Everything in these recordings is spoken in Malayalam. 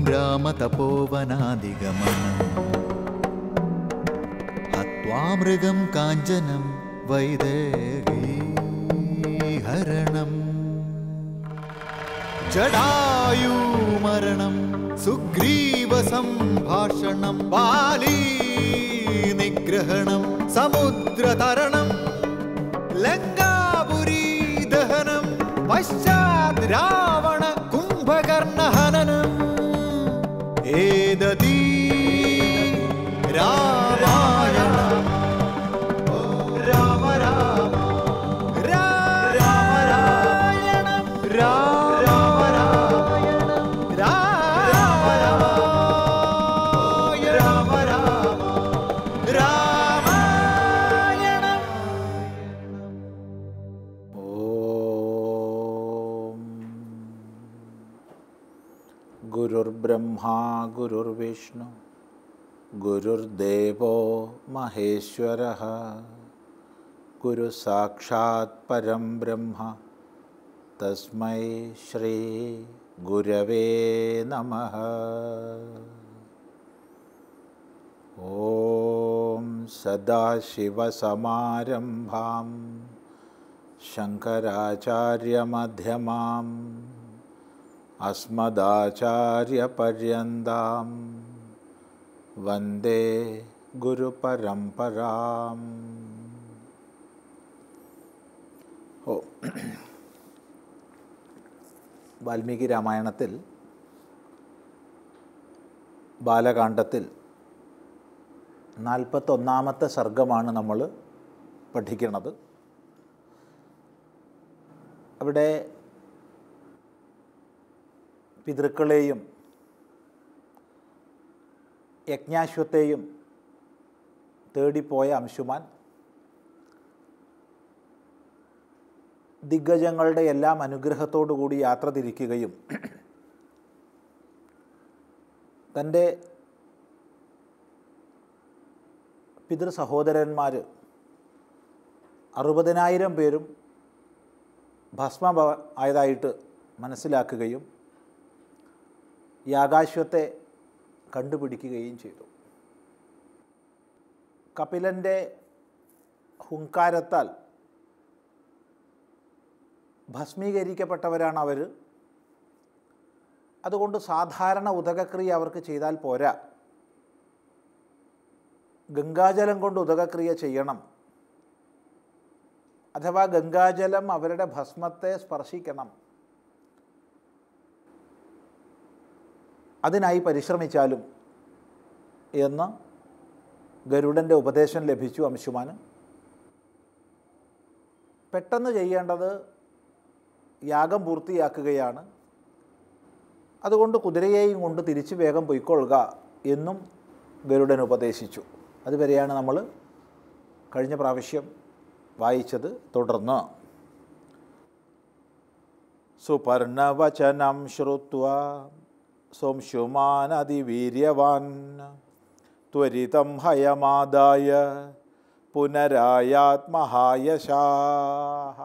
രാമതപോവനാദിഗമനം ഹത്വാ മൃഗം കാഞ്ചനം വൈദേഹീഹരണം ജടായൂമരണം സുഗ്രീവസംഭാഷണം ബാലീ നിഗ്രഹണം സമുദ്രതരണം ലങ്കാപുരീ ദഹനം പശ്ചാത് രാവണ കുംഭകർണഹനനം ഏതീ രാമായണ രാമ രാമ രാമായണം രാമ രാമായണം രാമ രാമ രാമ രാമായണം ഓം ഗുരുർബ്രഹ്മാ ഗുരുർവിഷ്ണു ഗുരുർദേവോ മഹേശ്വര ഗുരു സാക്ഷാത് പരം ബ്രഹ്മ തസ്മൈ ശ്രീ ഗുരവേ നമ ഓം സദാശിവസമാരംഭാം ശങ്കരാചാര്യമധ്യമാം അസ്മദാചാര്യപര്യന്താം വന്ദേ ഗുരുപരമ്പരാം ഓ വാൽമീകി രാമായണത്തിൽ ബാലകാണ്ഡത്തിൽ നാൽപ്പത്തൊന്നാമത്തെ സർഗമാണ് നമ്മൾ പഠിക്കുന്നത് അവിടെ പിതൃക്കളെയും യജ്ഞാശ്വത്തെയും തേടിപ്പോയ അംശുമാൻ ദിഗ്ഗജങ്ങളുടെ എല്ലാം അനുഗ്രഹത്തോടു കൂടി യാത്ര തിരിക്കുകയും തൻ്റെ പിതൃ സഹോദരന്മാർ അറുപതിനായിരം പേരും ഭസ്മ ആയതായിട്ട് മനസ്സിലാക്കുകയും യാഗാശ്വത്തെ കണ്ടുപിടിക്കുകയും ചെയ്തു കപിലൻ്റെ ഹുങ്കാരത്താൽ ഭസ്മീകരിക്കപ്പെട്ടവരാണ് അവർ അതുകൊണ്ട് സാധാരണ ഉദകക്രിയ അവർക്ക് ചെയ്താൽ പോരാ ഗംഗാജലം കൊണ്ട് ഉദകക്രിയ ചെയ്യണം അഥവാ ഗംഗാജലം അവരുടെ ഭസ്മത്തെ സ്പർശിക്കണം അതിനായി പരിശ്രമിച്ചാലും എന്ന് ഗരുഡൻ്റെ ഉപദേശം ലഭിച്ചു അംശുമാന് പെട്ടെന്ന് ചെയ്യേണ്ടത് യാഗം പൂർത്തിയാക്കുകയാണ് അതുകൊണ്ട് കുതിരയെയും കൊണ്ട് തിരിച്ച് വേഗം പൊയ്ക്കൊള്ളുക എന്നും ഗരുഡൻ ഉപദേശിച്ചു അതുവരെയാണ് നമ്മൾ കഴിഞ്ഞ പ്രാവശ്യം വായിച്ചത് തുടർന്ന് സുപർണവചനം ശ്രുത്വ സോംശുമാൻ അതിവീര്യവാൻ ത്വരിതം ഹയമാദായ പുനരായാത് മഹായശാഹ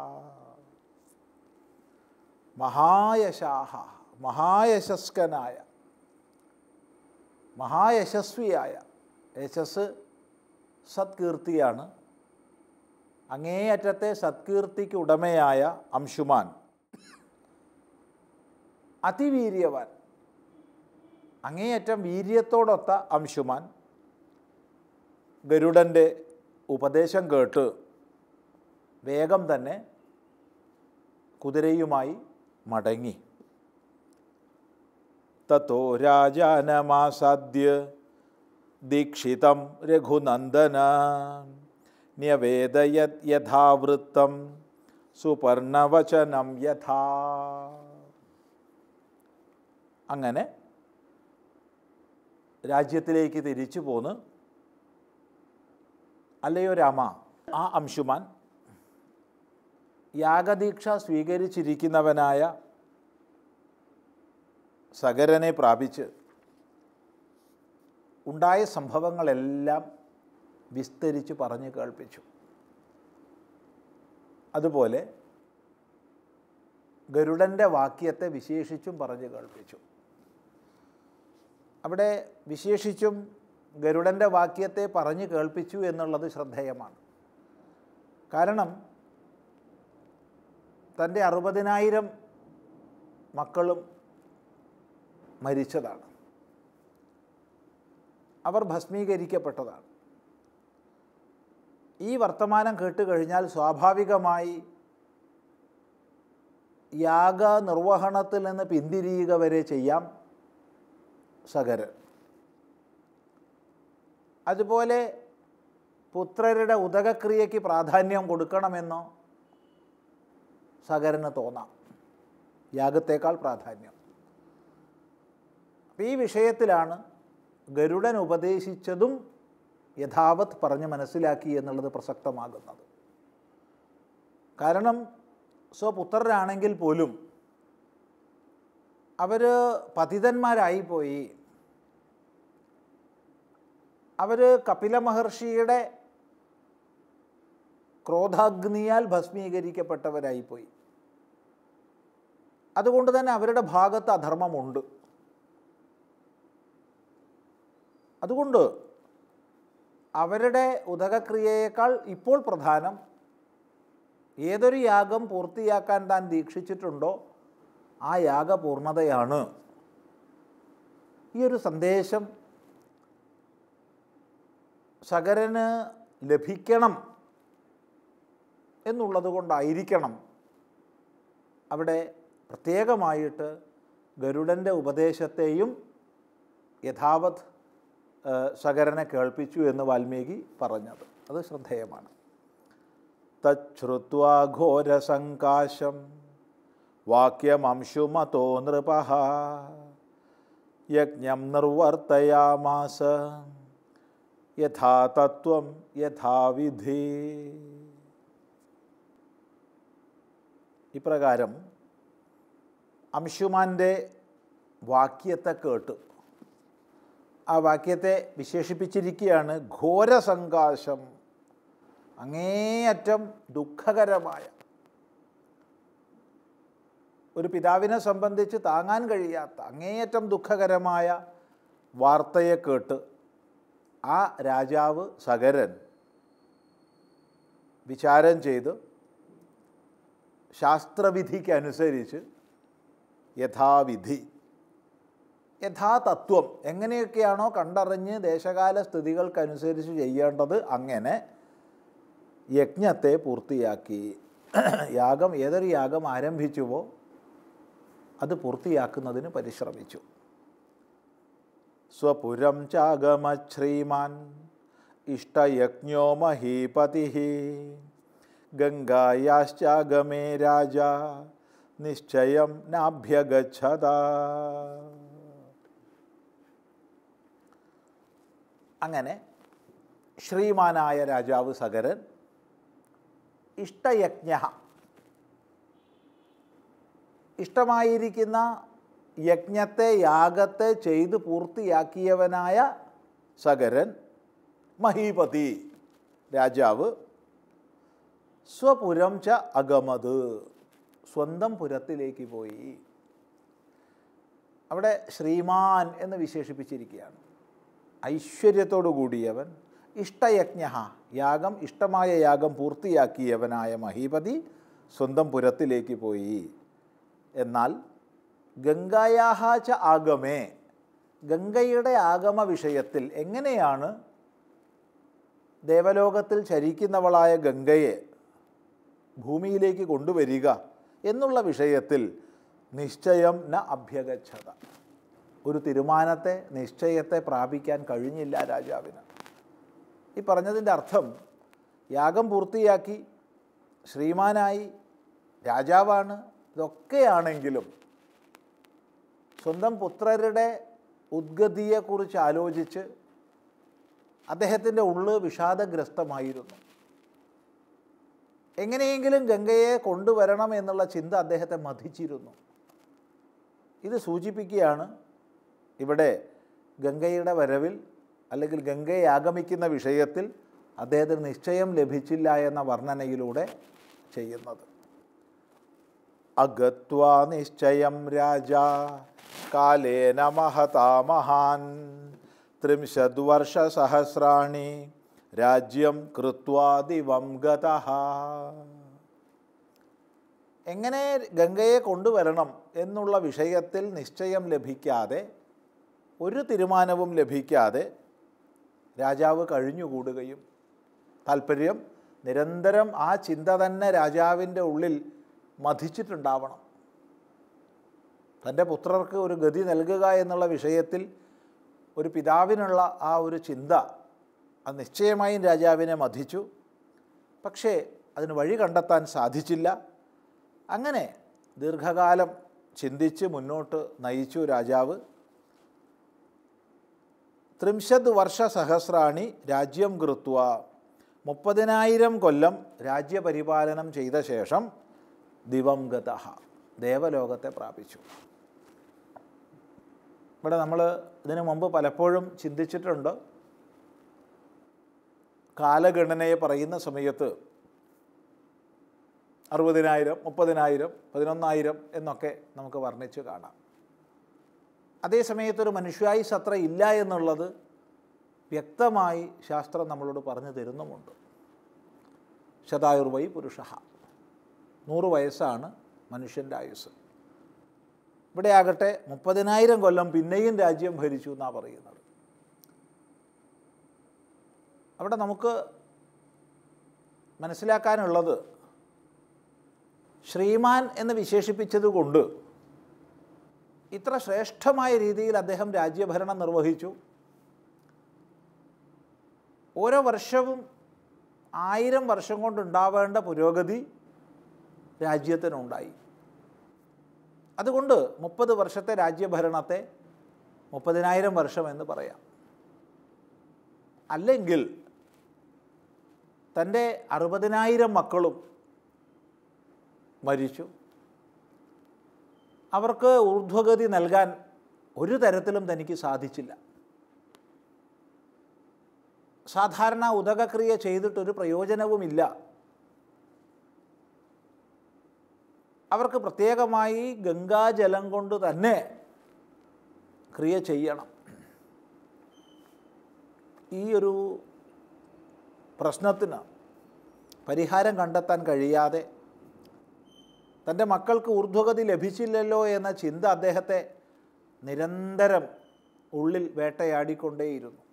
മഹായശാഹ മഹായശസ്കനായ മഹായശസ്വിയായ യശസ് സത്കീർത്തിയാണ് അങ്ങേയറ്റത്തെ സത്കീർത്തിക്ക് ഉടമയായ അംശുമാൻ അതിവീര്യവാൻ അങ്ങേയറ്റം വീര്യത്തോടൊത്ത അംശുമാൻ ഗരുഡൻ്റെ ഉപദേശം കേട്ട് വേഗം തന്നെ കുതിരയുമായി മടങ്ങി തത്തോ രാജാനമാസാദ്യ ദീക്ഷിതം രഘുനന്ദന ന്യവേദയത് യഥാവൃത്തം സുപർണവചനം യഥാ അങ്ങനെ രാജ്യത്തിലേക്ക് തിരിച്ചു പോന്ന് അല്ലയോ രാമ ആ അംശുമാൻ യാഗദീക്ഷ സ്വീകരിച്ചിരിക്കുന്നവനായ സഗരനെ പ്രാപിച്ച് ഉണ്ടായ സംഭവങ്ങളെല്ലാം വിസ്തരിച്ച് പറഞ്ഞു കേൾപ്പിച്ചു അതുപോലെ ഗരുഡൻ്റെ വാക്യത്തെ വിശേഷിച്ചും പറഞ്ഞു കേൾപ്പിച്ചു അവിടെ വിശേഷിച്ചും ഗരുഡൻ്റെ വാക്യത്തെ പറഞ്ഞു കേൾപ്പിച്ചു എന്നുള്ളത് ശ്രദ്ധേയമാണ് കാരണം തൻ്റെ അറുപതിനായിരം മക്കളും മരിച്ചതാണ് അവർ ഭസ്മീകരിക്കപ്പെട്ടതാണ് ഈ വർത്തമാനം കേട്ട് കഴിഞ്ഞാൽ സ്വാഭാവികമായി യാഗ നിർവഹണത്തിൽ നിന്ന് പിന്തിരിയുക വരെ ചെയ്യാം സകരൻ അതുപോലെ പുത്രരുടെ ഉദകക്രിയയ്ക്ക് പ്രാധാന്യം കൊടുക്കണമെന്നോ സകരന് തോന്നാം യാഗത്തേക്കാൾ പ്രാധാന്യം അപ്പം ഈ വിഷയത്തിലാണ് ഗരുഡൻ ഉപദേശിച്ചതും യഥാവത് പറഞ്ഞ് മനസ്സിലാക്കി എന്നുള്ളത് പ്രസക്തമാകുന്നത് കാരണം സ്വപുത്രരാണെങ്കിൽ പോലും അവർ പതിതന്മാരായിപ്പോയി അവർ കപില മഹർഷിയുടെ ക്രോധാഗ്നിയാൽ ഭസ്മീകരിക്കപ്പെട്ടവരായിപ്പോയി അതുകൊണ്ട് തന്നെ അവരുടെ ഭാഗത്ത് അധർമ്മമുണ്ട് അതുകൊണ്ട് അവരുടെ ഉദകക്രിയയേക്കാൾ ഇപ്പോൾ പ്രധാനം ഏതൊരു യാഗം പൂർത്തിയാക്കാൻ താൻ ദീക്ഷിച്ചിട്ടുണ്ടോ ആ യാഗപൂർണതയാണ് ഈ ഒരു സന്ദേശം സകരന് ലഭിക്കണം എന്നുള്ളത് കൊണ്ടായിരിക്കണം അവിടെ പ്രത്യേകമായിട്ട് ഗരുഡൻ്റെ ഉപദേശത്തെയും യഥാവത് സകരനെ കേൾപ്പിച്ചു എന്ന് വാൽമീകി പറഞ്ഞത് അത് ശ്രദ്ധേയമാണ് തച്ഛ്രുത്വാഘോരസങ്കാശം വാക്യമംശുമതോ നൃപ യജ്ഞം നിർവർത്തയാമാസ യഥാ തത്വം യഥാവിധി ഇപ്രകാരം അംശുമാൻ്റെ വാക്യത്തെ കേട്ട് ആ വാക്യത്തെ വിശേഷിപ്പിച്ചിരിക്കുകയാണ് ഘോരസങ്കാശം അങ്ങേയറ്റം ദുഃഖകരമായ ഒരു പിതാവിനെ സംബന്ധിച്ച് താങ്ങാൻ കഴിയാത്ത അങ്ങേയറ്റം ദുഃഖകരമായ വാർത്തയെ കേട്ട് ആ രാജാവ് സകരൻ വിചാരം ചെയ്ത് ശാസ്ത്രവിധിക്കനുസരിച്ച് യഥാവിധി യഥാതത്വം എങ്ങനെയൊക്കെയാണോ കണ്ടറിഞ്ഞ് ദേശകാല സ്ഥിതികൾക്കനുസരിച്ച് ചെയ്യേണ്ടത് അങ്ങനെ യജ്ഞത്തെ പൂർത്തിയാക്കി യാഗം ഏതൊരു യാഗം ആരംഭിച്ചുവോ അത് പൂർത്തിയാക്കുന്നതിന് പരിശ്രമിച്ചു സ്വപുരം ചാഗമശ്രീമാൻ ഇഷ്ടയജ്ഞോ മഹീപതി ഗംഗായാശ്ചാഗമേ രാജ നിശ്ചയം നാഭ്യഗച്ഛത അങ്ങനെ ശ്രീമാനായ രാജാവ് സകരൻ ഇഷ്ടയജ്ഞ ഇഷ്ടമായിരിക്കുന്ന യജ്ഞത്തെ യാഗത്തെ ചെയ്ത് പൂർത്തിയാക്കിയവനായ സകരൻ മഹീപതി രാജാവ് സ്വപുരം ച അഗമത് സ്വന്തം പുരത്തിലേക്ക് പോയി അവിടെ ശ്രീമാൻ എന്ന് വിശേഷിപ്പിച്ചിരിക്കുകയാണ് ഐശ്വര്യത്തോടു കൂടിയവൻ ഇഷ്ടയജ്ഞ യാഗം ഇഷ്ടമായ യാഗം പൂർത്തിയാക്കിയവനായ മഹീപതി സ്വന്തം പുരത്തിലേക്ക് പോയി എന്നാൽ ഗംഗായാഹ ച ആഗമേ ഗംഗയുടെ ആഗമ വിഷയത്തിൽ എങ്ങനെയാണ് ദേവലോകത്തിൽ ചരിക്കുന്നവളായ ഗംഗയെ ഭൂമിയിലേക്ക് കൊണ്ടുവരിക എന്നുള്ള വിഷയത്തിൽ നിശ്ചയം ന അഭ്യഗച്ഛത ഒരു തീരുമാനത്തെ നിശ്ചയത്തെ പ്രാപിക്കാൻ കഴിഞ്ഞില്ല രാജാവിന് ഈ പറഞ്ഞതിൻ്റെ അർത്ഥം യാഗം പൂർത്തിയാക്കി ശ്രീമാനായി രാജാവാണ് ഇതൊക്കെയാണെങ്കിലും സ്വന്തം പുത്രരുടെ ഉദ്ഗതിയെക്കുറിച്ച് ആലോചിച്ച് അദ്ദേഹത്തിൻ്റെ ഉള്ള് വിഷാദഗ്രസ്തമായിരുന്നു എങ്ങനെയെങ്കിലും ഗംഗയെ കൊണ്ടുവരണം എന്നുള്ള ചിന്ത അദ്ദേഹത്തെ മതിച്ചിരുന്നു ഇത് സൂചിപ്പിക്കുകയാണ് ഇവിടെ ഗംഗയുടെ വരവിൽ അല്ലെങ്കിൽ ഗംഗയെ ആഗമിക്കുന്ന വിഷയത്തിൽ അദ്ദേഹത്തിന് നിശ്ചയം ലഭിച്ചില്ല എന്ന വർണ്ണനയിലൂടെ ചെയ്യുന്നത് അഗത്വാ നിശ്ചയം രാജ കാലേന മഹതാ മഹാൻ ത്രിംശദ്വർഷസഹസ്രാണി രാജ്യം കൃത്വാ ദിവം ഗതഃ എങ്ങനെ ഗംഗയെ കൊണ്ടുവരണം എന്നുള്ള വിഷയത്തിൽ നിശ്ചയം ലഭിക്കാതെ ഒരു തീരുമാനവും ലഭിക്കാതെ രാജാവ് കഴിഞ്ഞുകൂടുകയും താല്പര്യം നിരന്തരം ആ ചിന്ത തന്നെ രാജാവിൻ്റെ ഉള്ളിൽ മഥിച്ചിട്ടുണ്ടാവണം തൻ്റെ പുത്രർക്ക് ഒരു ഗതി നൽകുക എന്നുള്ള വിഷയത്തിൽ ഒരു പിതാവിനുള്ള ആ ഒരു ചിന്ത അത് നിശ്ചയമായും രാജാവിനെ മഥിച്ചു പക്ഷേ അതിന് വഴി കണ്ടെത്താൻ സാധിച്ചില്ല അങ്ങനെ ദീർഘകാലം ചിന്തിച്ച് മുന്നോട്ട് നയിച്ചു രാജാവ് ത്രിംശത് വർഷ സഹസ്രാണി രാജ്യം കൃത്വ മുപ്പതിനായിരം കൊല്ലം രാജ്യപരിപാലനം ചെയ്ത ശേഷം ദിവംഗത ദേവലോകത്തെ പ്രാപിച്ചു ഇവിടെ നമ്മൾ ഇതിനു മുമ്പ് പലപ്പോഴും ചിന്തിച്ചിട്ടുണ്ട് കാലഗണനയെ പറയുന്ന സമയത്ത് അറുപതിനായിരം മുപ്പതിനായിരം പതിനൊന്നായിരം എന്നൊക്കെ നമുക്ക് വർണ്ണിച്ച് കാണാം അതേ സമയത്തൊരു മനുഷ്യായുസ് അത്ര ഇല്ല എന്നുള്ളത് വ്യക്തമായി ശാസ്ത്രം നമ്മളോട് പറഞ്ഞു തരുന്നുമുണ്ട് ശതായുർവൈ പുരുഷ നൂറ് വയസ്സാണ് മനുഷ്യൻ്റെ ആയുസ് ഇവിടെ ആകട്ടെ മുപ്പതിനായിരം കൊല്ലം പിന്നെയും രാജ്യം ഭരിച്ചു എന്നാണ് പറയുന്നത് അവിടെ നമുക്ക് മനസ്സിലാക്കാനുള്ളത് ശ്രീമാൻ എന്ന് വിശേഷിപ്പിച്ചതുകൊണ്ട് ഇത്ര ശ്രേഷ്ഠമായ രീതിയിൽ അദ്ദേഹം രാജ്യഭരണം നിർവഹിച്ചു ഓരോ വർഷവും ആയിരം വർഷം കൊണ്ടുണ്ടാവേണ്ട പുരോഗതി രാജ്യത്തിനുണ്ടായി അതുകൊണ്ട് മുപ്പത് വർഷത്തെ രാജ്യഭരണത്തെ മുപ്പതിനായിരം വർഷം എന്ന് പറയാം അല്ലെങ്കിൽ തൻ്റെ അറുപതിനായിരം മക്കളും മരിച്ചു അവർക്ക് ഊർധ്വഗതി നൽകാൻ ഒരു തരത്തിലും തനിക്ക് സാധിച്ചില്ല സാധാരണ ഉദകക്രിയ ചെയ്തിട്ടൊരു പ്രയോജനവുമില്ല അവർക്ക് പ്രത്യേകമായി ഗംഗാജലം കൊണ്ട് തന്നെ ക്രിയ ചെയ്യണം ഈ ഒരു പ്രശ്നത്തിന് പരിഹാരം കണ്ടെത്താൻ കഴിയാതെ തൻ്റെ മക്കൾക്ക് ഊർധ്വഗതി ലഭിച്ചില്ലല്ലോ എന്ന ചിന്ത അദ്ദേഹത്തെ നിരന്തരം ഉള്ളിൽ വേട്ടയാടിക്കൊണ്ടേയിരുന്നു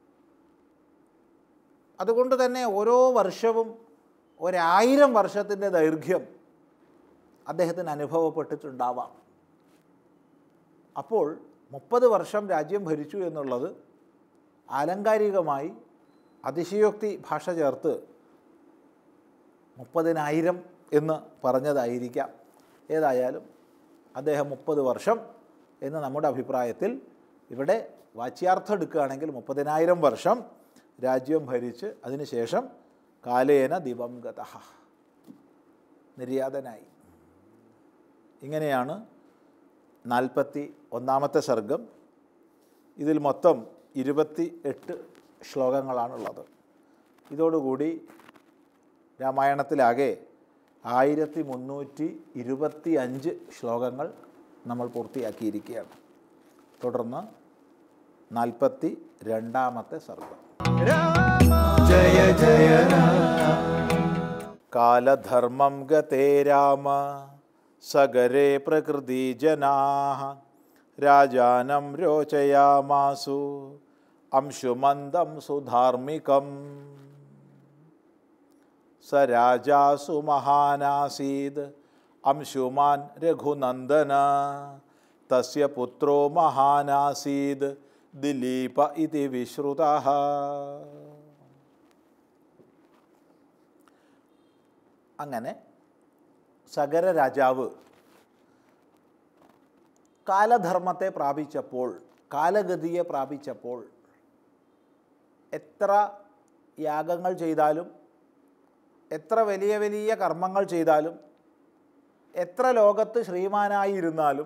അതുകൊണ്ട് തന്നെ ഓരോ വർഷവും ഒരായിരം വർഷത്തിൻ്റെ ദൈർഘ്യം അദ്ദേഹത്തിന് അനുഭവപ്പെട്ടിട്ടുണ്ടാവാം അപ്പോൾ മുപ്പത് വർഷം രാജ്യം ഭരിച്ചു എന്നുള്ളത് ആലങ്കാരികമായി അതിശയോക്തി ഭാഷ ചേർത്ത് മുപ്പതിനായിരം എന്ന് പറഞ്ഞതായിരിക്കാം ഏതായാലും അദ്ദേഹം മുപ്പത് വർഷം എന്ന് നമ്മുടെ അഭിപ്രായത്തിൽ ഇവിടെ വാച്യാർത്ഥം എടുക്കുകയാണെങ്കിൽ മുപ്പതിനായിരം വർഷം രാജ്യം ഭരിച്ച് അതിനുശേഷം കാലേന ദിവംഗത നിര്യാതനായി ഇങ്ങനെയാണ് നാൽപ്പത്തി ഒന്നാമത്തെ സർഗം ഇതിൽ മൊത്തം ഇരുപത്തി എട്ട് ശ്ലോകങ്ങളാണുള്ളത് ഇതോടുകൂടി രാമായണത്തിലാകെ ആയിരത്തി മുന്നൂറ്റി ഇരുപത്തി അഞ്ച് ശ്ലോകങ്ങൾ നമ്മൾ പൂർത്തിയാക്കിയിരിക്കുകയാണ് തുടർന്ന് നാൽപ്പത്തി രണ്ടാമത്തെ സർഗം ജയ ജയ കാലധർമ്മം ഗതേ രാമ സഗരേ പ്രകൃതിജനാ രാജാനം രോചയാമാസു അംശുമന്ദം സുധാർമ്മികം സ രാജാസു മഹാനാസീത് അംശുമാൻ രഘുനന്ദന തസ്യ പുത്രോ മഹാനാസീത് ദിലീപ ഇതി വിശ്രുത അങ്ങനെ സഗര രാജാവ് കാലധർമ്മത്തെ പ്രാപിച്ചപ്പോൾ കാലഗതിയെ പ്രാപിച്ചപ്പോൾ എത്ര യാഗങ്ങൾ ചെയ്താലും എത്ര വലിയ വലിയ കർമ്മങ്ങൾ ചെയ്താലും എത്ര ലോകത്ത് ശ്രീമാനായിരുന്നാലും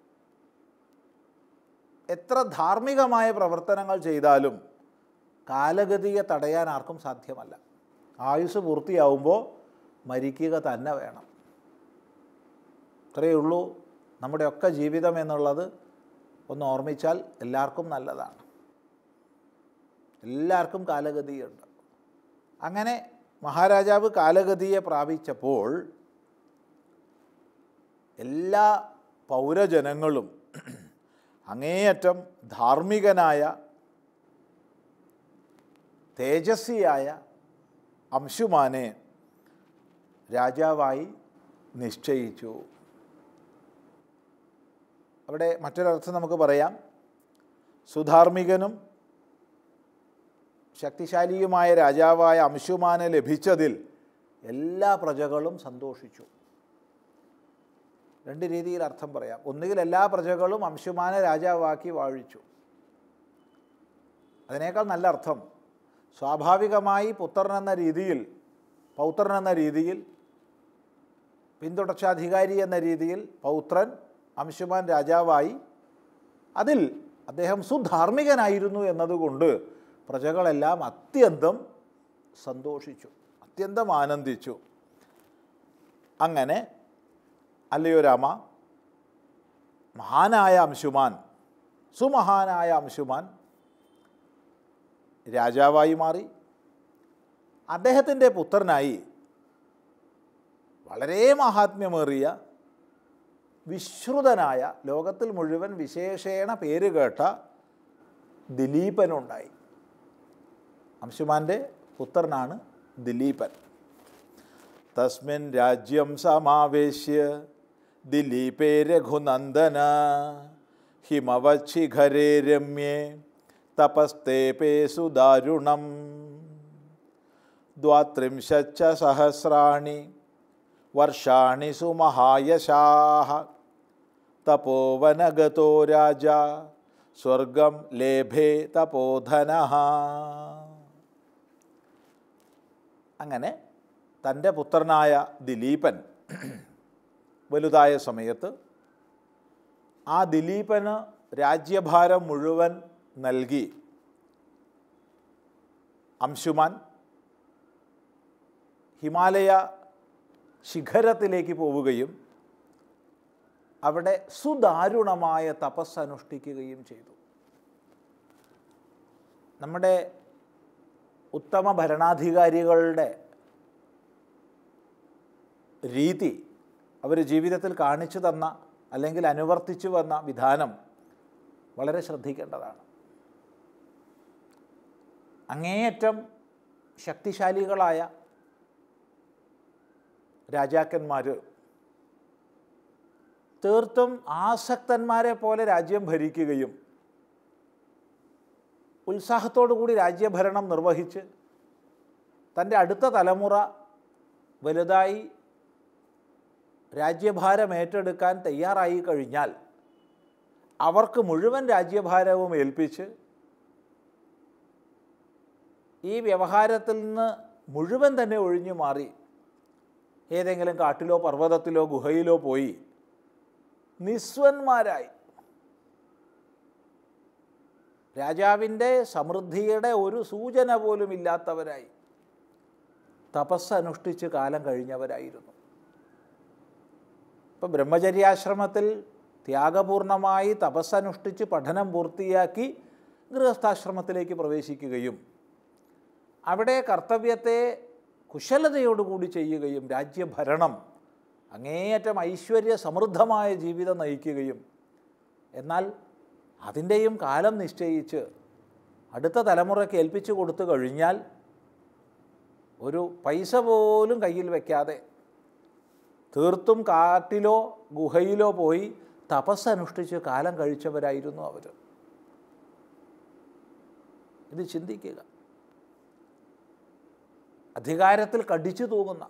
എത്ര ധാർമ്മികമായ പ്രവർത്തനങ്ങൾ ചെയ്താലും കാലഗതിയെ തടയാൻ ആർക്കും സാധ്യമല്ല ആയുസ് പൂർത്തിയാവുമ്പോൾ മരിക്കുക തന്നെ വേണം ഇത്രയേ ഉള്ളൂ നമ്മുടെയൊക്കെ ജീവിതം എന്നുള്ളത് ഒന്ന് ഓർമ്മിച്ചാൽ എല്ലാവർക്കും നല്ലതാണ് എല്ലാവർക്കും കാലഗതിയുണ്ട് അങ്ങനെ മഹാരാജാവ് കാലഗതിയെ പ്രാപിച്ചപ്പോൾ എല്ലാ പൗരജനങ്ങളും അങ്ങേയറ്റം ധാർമ്മികനായ തേജസ്വിയായ അംശുമാനെ രാജാവായി നിശ്ചയിച്ചു അവിടെ മറ്റൊരർത്ഥം നമുക്ക് പറയാം സുധാർമ്മികനും ശക്തിശാലിയുമായ രാജാവായ അംശുമാനെ ലഭിച്ചതിൽ എല്ലാ പ്രജകളും സന്തോഷിച്ചു രണ്ട് രീതിയിൽ അർത്ഥം പറയാം ഒന്നുകിൽ എല്ലാ പ്രജകളും അംശുമാനെ രാജാവാക്കി വാഴിച്ചു അതിനേക്കാൾ നല്ല അർത്ഥം സ്വാഭാവികമായി പുത്രൻ എന്ന രീതിയിൽ പൗത്രൻ എന്ന രീതിയിൽ പിന്തുടർച്ചാധികാരി എന്ന രീതിയിൽ പൗത്രൻ അംശുമാൻ രാജാവായി അതിൽ അദ്ദേഹം സുധാർമ്മികനായിരുന്നു എന്നതുകൊണ്ട് പ്രജകളെല്ലാം അത്യന്തം സന്തോഷിച്ചു അത്യന്തം ആനന്ദിച്ചു അങ്ങനെ അല്ലയോ രാമ മഹാനായ അംശുമാൻ സുമഹാനായ അംശുമാൻ രാജാവായി മാറി അദ്ദേഹത്തിൻ്റെ പുത്രനായി വളരെ മഹാത്മ്യമേറിയ വിശ്രുതനായ ലോകത്തിൽ മുഴുവൻ വിശേഷേണ പേര് കേട്ട ദിലീപനുണ്ടായി അംശുമാൻ്റെ പുത്രനാണ് ദിലീപൻ തസ്മിൻ രാജ്യം സമാവേശ്യ ദിലീപേ രഘുനന്ദന ഹിമവച്ഛിഖരേ രമ്യേ തപസ്തേപേ സുദാരുണം ദ്വാത്രിംശച്ച സഹസ്രാണി വർഷാണി സുമഹായശാः തപോവനഗതോ രാജ സ്വർഗം ലേഭേ തപോധനഃ അങ്ങനെ തൻ്റെ പുത്രനായ ദിലീപൻ വലുതായ സമയത്ത് ആ ദിലീപന് രാജ്യഭാരം മുഴുവൻ നൽകി അംശുമാൻ ഹിമാലയ ശിഖരത്തിലേക്ക് പോവുകയും അവിടെ സുദാരുണമായ തപസ് അനുഷ്ഠിക്കുകയും ചെയ്തു നമ്മുടെ ഉത്തമ ഭരണാധികാരികളുടെ രീതി അവർ ജീവിതത്തിൽ കാണിച്ചു തന്ന അല്ലെങ്കിൽ അനുവർത്തിച്ചു വന്ന വിധാനം വളരെ ശ്രദ്ധിക്കേണ്ടതാണ് അങ്ങേയറ്റം ശക്തിശാലികളായ രാജാക്കന്മാർ തീർത്തും ആസക്തന്മാരെ പോലെ രാജ്യം ഭരിക്കുകയും ഉത്സാഹത്തോടു കൂടി രാജ്യഭരണം നിർവഹിച്ച് തൻ്റെ അടുത്ത തലമുറ വലുതായി രാജ്യഭാരം ഏറ്റെടുക്കാൻ തയ്യാറായി കഴിഞ്ഞാൽ അവർക്ക് മുഴുവൻ രാജ്യഭാരവും ഏൽപ്പിച്ച് ഈ വ്യവഹാരത്തിൽ നിന്ന് മുഴുവൻ തന്നെ ഒഴിഞ്ഞു മാറി ഏതെങ്കിലും കാട്ടിലോ പർവ്വതത്തിലോ ഗുഹയിലോ പോയി നിസ്വന്മാരായി രാജാവിൻ്റെ സമൃദ്ധിയുടെ ഒരു സൂചന പോലും ഇല്ലാത്തവരായി തപസ് അനുഷ്ഠിച്ച് കാലം കഴിഞ്ഞവരായിരുന്നു ഇപ്പം ബ്രഹ്മചര്യാശ്രമത്തിൽ ത്യാഗപൂർണമായി തപസ്സനുഷ്ഠിച്ച് പഠനം പൂർത്തിയാക്കി ഗൃഹസ്ഥാശ്രമത്തിലേക്ക് പ്രവേശിക്കുകയും അവിടെ കർത്തവ്യത്തെ കുശലതയോടുകൂടി ചെയ്യുകയും രാജ്യഭരണം അങ്ങേയറ്റം ഐശ്വര്യ സമൃദ്ധമായ ജീവിതം നയിക്കുകയും എന്നാൽ അതിൻ്റെയും കാലം നിശ്ചയിച്ച് അടുത്ത തലമുറയ്ക്ക് ഏൽപ്പിച്ചു കൊടുത്തു കഴിഞ്ഞാൽ ഒരു പൈസ പോലും കയ്യിൽ വയ്ക്കാതെ തീർത്തും കാട്ടിലോ ഗുഹയിലോ പോയി തപസ് അനുഷ്ഠിച്ച് കാലം കഴിച്ചവരായിരുന്നു അവർ ഇത് ചിന്തിക്കുക അധികാരത്തിൽ കടിച്ചു തൂങ്ങുന്ന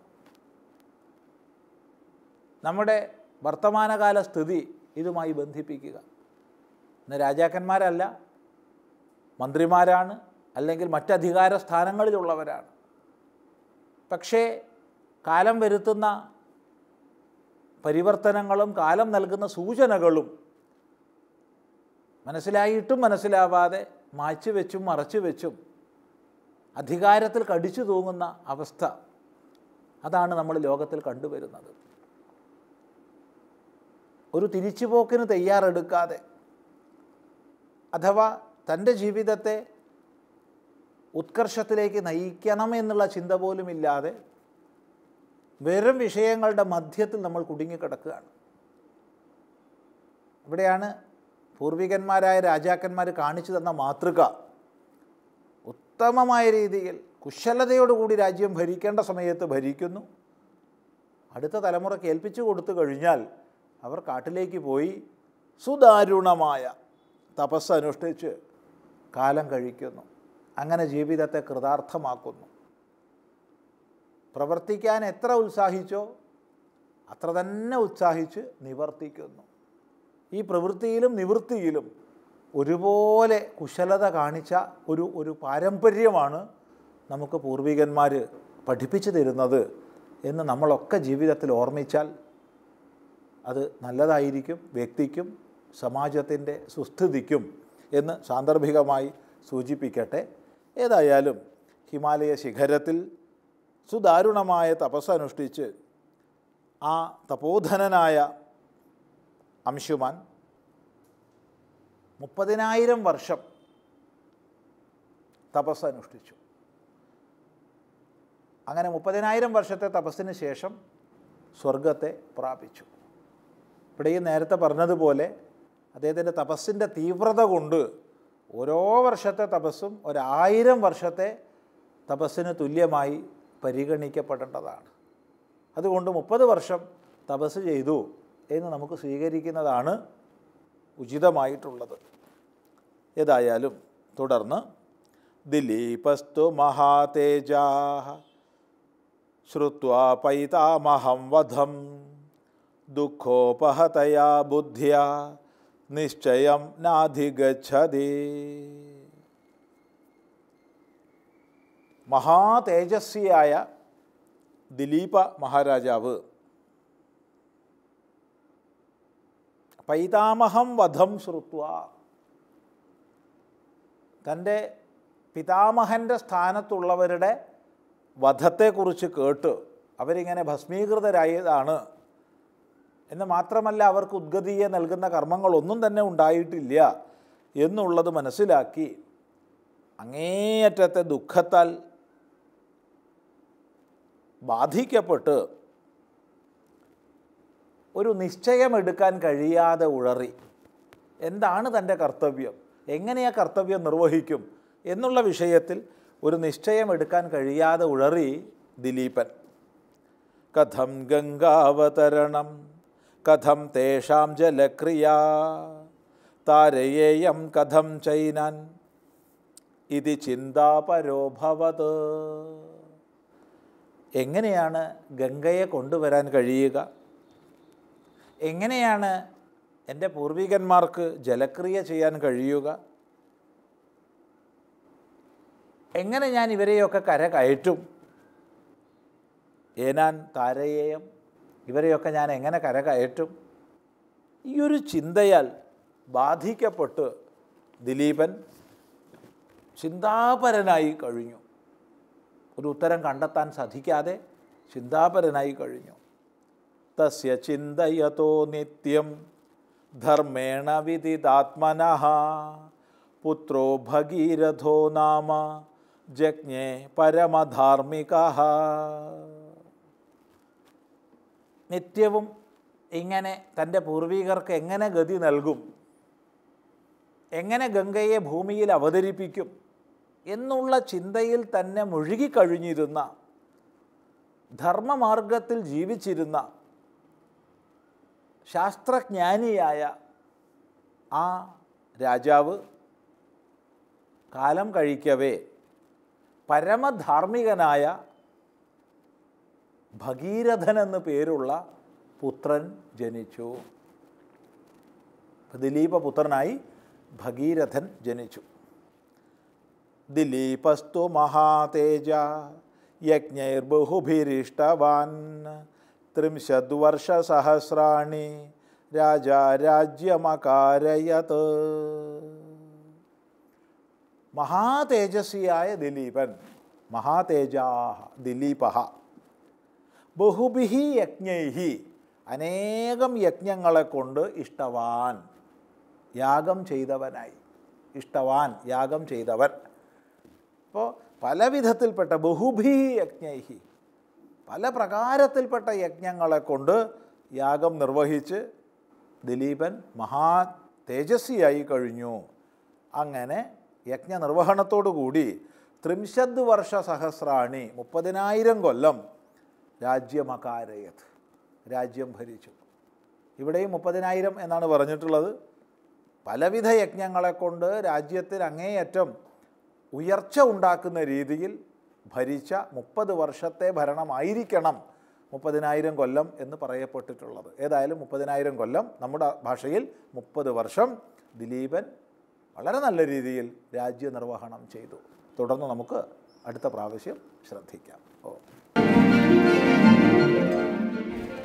നമ്മുടെ വർത്തമാനകാല സ്ഥിതി ഇതുമായി ബന്ധിപ്പിക്കുക ഇന്ന് രാജാക്കന്മാരല്ല മന്ത്രിമാരാണ് അല്ലെങ്കിൽ മറ്റധികാര സ്ഥാനങ്ങളിലുള്ളവരാണ് പക്ഷേ കാലം വരുത്തുന്ന പരിവർത്തനങ്ങളും കാലം നൽകുന്ന സൂചനകളും മനസ്സിലായിട്ടും മനസ്സിലാവാതെ മായ്ച്ചു വെച്ചും മറച്ചു വെച്ചും അധികാരത്തിൽ കടിച്ചു തൂങ്ങുന്ന അവസ്ഥ അതാണ് നമ്മൾ ലോകത്തിൽ കണ്ടുവരുന്നത് ഒരു തിരിച്ചുപോക്കിന് തയ്യാറെടുക്കാതെ അഥവാ തൻ്റെ ജീവിതത്തെ ഉത്കർഷത്തിലേക്ക് നയിക്കണം എന്നുള്ള ചിന്ത പോലുമില്ലാതെ വെറും വിഷയങ്ങളുടെ മധ്യത്തിൽ നമ്മൾ കുടുങ്ങിക്കിടക്കുകയാണ് ഇവിടെയാണ് പൂർവികന്മാരായ രാജാക്കന്മാർ കാണിച്ചു തന്ന മാതൃക ഉത്തമമായ രീതിയിൽ കുശലതയോടുകൂടി രാജ്യം ഭരിക്കേണ്ട സമയത്ത് ഭരിക്കുന്നു അടുത്ത തലമുറയ്ക്ക് ഏൽപ്പിച്ചു കൊടുത്തു കഴിഞ്ഞാൽ അവർ കാട്ടിലേക്ക് പോയി സുദാരുണമായ തപസ് അനുഷ്ഠിച്ച് കാലം കഴിക്കുന്നു അങ്ങനെ ജീവിതത്തെ കൃതാർത്ഥമാക്കുന്നു പ്രവർത്തിക്കാൻ എത്ര ഉത്സാഹിച്ചോ അത്ര തന്നെ ഉത്സാഹിച്ച് നിവർത്തിക്കുന്നു ഈ പ്രവൃത്തിയിലും നിവൃത്തിയിലും ഒരുപോലെ കുശലത കാണിച്ച ഒരു ഒരു പാരമ്പര്യമാണ് നമുക്ക് പൂർവികന്മാർ പഠിപ്പിച്ചു തരുന്നത് എന്ന് നമ്മളൊക്കെ ജീവിതത്തിൽ ഓർമ്മിച്ചാൽ അത് നല്ലതായിരിക്കും വ്യക്തിക്കും സമാജത്തിൻ്റെ സുസ്ഥിതിക്കും എന്ന് സാന്ദർഭികമായി സൂചിപ്പിക്കട്ടെ ഏതായാലും ഹിമാലയ ശിഖരത്തിൽ സുദാരുണമായ തപസ്സനുഷ്ഠിച്ച് ആ തപോധനനായ അംശുമാൻ മുപ്പതിനായിരം വർഷം തപസ്സനുഷ്ഠിച്ചു അങ്ങനെ മുപ്പതിനായിരം വർഷത്തെ തപസ്സിന് ശേഷം സ്വർഗത്തെ പ്രാപിച്ചു ഇവിടെയും നേരത്തെ പറഞ്ഞതുപോലെ അദ്ദേഹത്തിൻ്റെ തപസ്സിൻ്റെ തീവ്രത കൊണ്ട് ഓരോ വർഷത്തെ തപസ്സും ഒരായിരം വർഷത്തെ തപസ്സിന് തുല്യമായി പരിഗണിക്കപ്പെടേണ്ടതാണ് അതുകൊണ്ട് മുപ്പത് വർഷം തപസ് ചെയ്തു എന്ന് നമുക്ക് സ്വീകരിക്കുന്നതാണ് ഉചിതമായിട്ടുള്ളത് ഏതായാലും തുടർന്ന് ദിലീപസ്തു മഹാതേജാ ശ്രുത്വാ പൈതാമഹം വധം ദുഃഖോപഹതയാ ബുദ്ധ്യ നിശ്ചയം നാധിഗച്ഛതി മഹാതേജസ്വിയായ ദിലീപ മഹാരാജാവ് പൈതാമഹം വധം ശ്രുത്വ തൻ്റെ പിതാമഹൻ്റെ സ്ഥാനത്തുള്ളവരുടെ വധത്തെക്കുറിച്ച് കേട്ട് അവരിങ്ങനെ ഭസ്മീകൃതരായതാണ് എന്ന് മാത്രമല്ല അവർക്ക് ഉദ്ഗതിയെ നൽകുന്ന കർമ്മങ്ങളൊന്നും തന്നെ ഉണ്ടായിട്ടില്ല എന്നുള്ളത് മനസ്സിലാക്കി അങ്ങേയറ്റത്തെ ദുഃഖത്താൽ ബാധിക്കപ്പെട്ട് ഒരു നിശ്ചയമെടുക്കാൻ കഴിയാതെ ഉഴറി എന്താണ് തൻ്റെ കർത്തവ്യം എങ്ങനെ ആ കർത്തവ്യം നിർവഹിക്കും എന്നുള്ള വിഷയത്തിൽ ഒരു നിശ്ചയം എടുക്കാൻ കഴിയാതെ ഉഴറി ദിലീപൻ കഥം ഗംഗാവതരണം കഥം തേഷാം ജലക്രിയ താരയേയം കഥം ചൈനാൻ ഇത് ചിന്താപരോഭവത് എങ്ങനെയാണ് ഗംഗയെ കൊണ്ടുവരാൻ കഴിയുക എങ്ങനെയാണ് എൻ്റെ പൂർവികന്മാർക്ക് ജലക്രിയ ചെയ്യാൻ കഴിയുക എങ്ങനെ ഞാൻ ഇവരെയൊക്കെ കര കയറ്റും ഏനാൻ താരയേയം ഇവരെയൊക്കെ ഞാൻ എങ്ങനെ കര കയറ്റും ഈ ഒരു ചിന്തയാൽ ബാധിക്കപ്പെട്ട് ദിലീപൻ ചിന്താപരനായി കഴിഞ്ഞു ഒരു ഉത്തരം കണ്ടെത്താൻ സാധിക്കാതെ ചിന്താപരനായി കഴിഞ്ഞു തസ്യ ചിന്തയതോ നിത്യം ധർമ്മേണ വിദിതാത്മന പുത്രോ ഭഗീരഥോ നാമ ജജ്ഞേ പരമധാർമ്മിക നിത്യവും ഇങ്ങനെ തൻ്റെ പൂർവികർക്ക് എങ്ങനെ ഗതി നൽകും എങ്ങനെ ഗംഗയെ ഭൂമിയിൽ അവതരിപ്പിക്കും എന്നുള്ള ചിന്തയിൽ തന്നെ മുഴുകിക്കഴിഞ്ഞിരുന്ന ധർമ്മമാർഗത്തിൽ ജീവിച്ചിരുന്ന ശാസ്ത്രജ്ഞാനിയായ ആ രാജാവ് കാലം കഴിക്കവേ പരമധാർമ്മികനായ ഭഗീരഥൻ എന്ന് പേരുള്ള പുത്രൻ ജനിച്ചു ദിലീപ പുത്രനായി ഭഗീരഥൻ ജനിച്ചു ദിലീപസ്തു മഹാതേജ യജ്ഞൈർബഹുഭിരിഷ്ടവാൻ ത്രിംശദ്വർഷസഹസ്രാണി രാജാ രാജ്യമകാരയത് മഹാതേജസ്വിയായ ദിലീപൻ മഹാതേജാ ദിലീപ ബഹുഭിഹി യജ്ഞൈഹി അനേകം യജ്ഞങ്ങളെ കൊണ്ട് ഇഷ്ടവാൻ യാഗം ചെയ്തവനായി ഇഷ്ടവാൻ യാഗം ചെയ്തവൻ അപ്പോൾ പല വിധത്തിൽപ്പെട്ട ബഹുഭീ യജ്ഞൈഹി പല പ്രകാരത്തിൽപ്പെട്ട യജ്ഞങ്ങളെ കൊണ്ട് യാഗം നിർവഹിച്ച് ദിലീപൻ മഹാ തേജസ്വിയായി കഴിഞ്ഞു അങ്ങനെ യജ്ഞ നിർവഹണത്തോടുകൂടി ത്രിംശത് വർഷ സഹസ്രാണി മുപ്പതിനായിരം കൊല്ലം രാജ്യമകാരയത് രാജ്യം ഭരിച്ചു ഇവിടെയും മുപ്പതിനായിരം എന്നാണ് പറഞ്ഞിട്ടുള്ളത് പലവിധ യജ്ഞങ്ങളെ കൊണ്ട് രാജ്യത്തിന് അങ്ങേയറ്റം ഉയർച്ച ഉണ്ടാക്കുന്ന രീതിയിൽ ഭരിച്ച മുപ്പത് വർഷത്തെ ഭരണമായിരിക്കണം മുപ്പതിനായിരം കൊല്ലം എന്ന് പറയപ്പെട്ടിട്ടുള്ളത് ഏതായാലും മുപ്പതിനായിരം കൊല്ലം നമ്മുടെ ഭാഷയിൽ മുപ്പത് വർഷം ദിലീപൻ വളരെ നല്ല രീതിയിൽ രാജ്യനിർവഹണം ചെയ്തു തുടർന്ന് നമുക്ക് അടുത്ത പ്രാവശ്യം ശ്രദ്ധിക്കാം ഓ